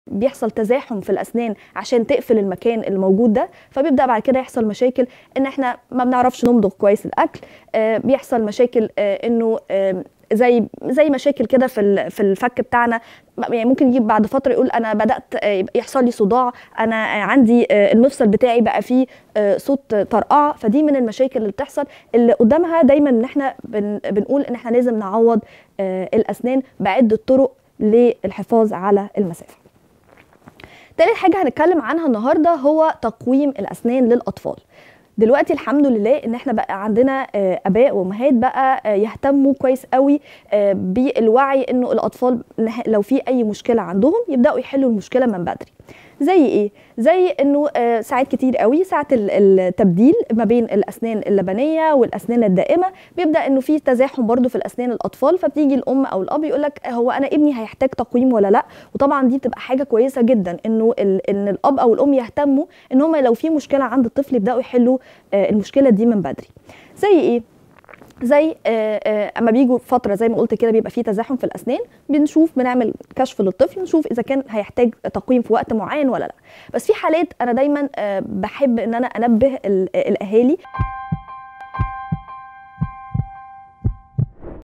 بيحصل تزاحم في الاسنان عشان تقفل المكان الموجود ده فبيبدا بعد كده يحصل مشاكل ان احنا ما بنعرفش نمضغ كويس الاكل آه، بيحصل مشاكل آه، انه آه، زي زي مشاكل كده في ال- في الفك بتاعنا يعني ممكن يجيب بعد فتره يقول انا بدات آه، يحصل لي صداع انا آه، عندي آه، المفصل بتاعي بقى فيه آه، صوت طرقعه فدي من المشاكل اللي بتحصل اللي قدامها دايما ان احنا بن بنقول ان احنا لازم نعوض آه، الاسنان بعده طرق للحفاظ على المسافه تالت حاجة هنتكلم عنها النهاردة هو تقويم الأسنان للأطفال دلوقتي الحمد لله ان احنا بقى عندنا آه، اباء وامهات بقى آه، يهتموا كويس قوي آه، بالوعي انه الاطفال نه- لو في اي مشكله عندهم يبداوا يحلوا المشكله من بدري زي ايه زي انه آه، ساعات كتير قوي ساعه ال- التبديل ما بين الاسنان اللبنيه والاسنان الدائمه بيبدا انه في تزاحم برضو في الاسنان الاطفال فبتيجي الام او الاب يقول لك هو انا ابني هيحتاج تقويم ولا لا وطبعا دي بتبقى حاجه كويسه جدا انه ال- ان الاب او الام يهتموا ان هم لو في مشكله عند الطفل يبداوا يحلوا آه، المشكله دي من بدري زي ايه زي آه، آه، اما بيجوا فتره زي ما قلت كده بيبقى في تزاحم في الاسنان بنشوف بنعمل كشف للطفل نشوف اذا كان هيحتاج تقويم في وقت معين ولا لا بس في حالات انا دايما آه، بحب ان انا انبه ال- الاهالي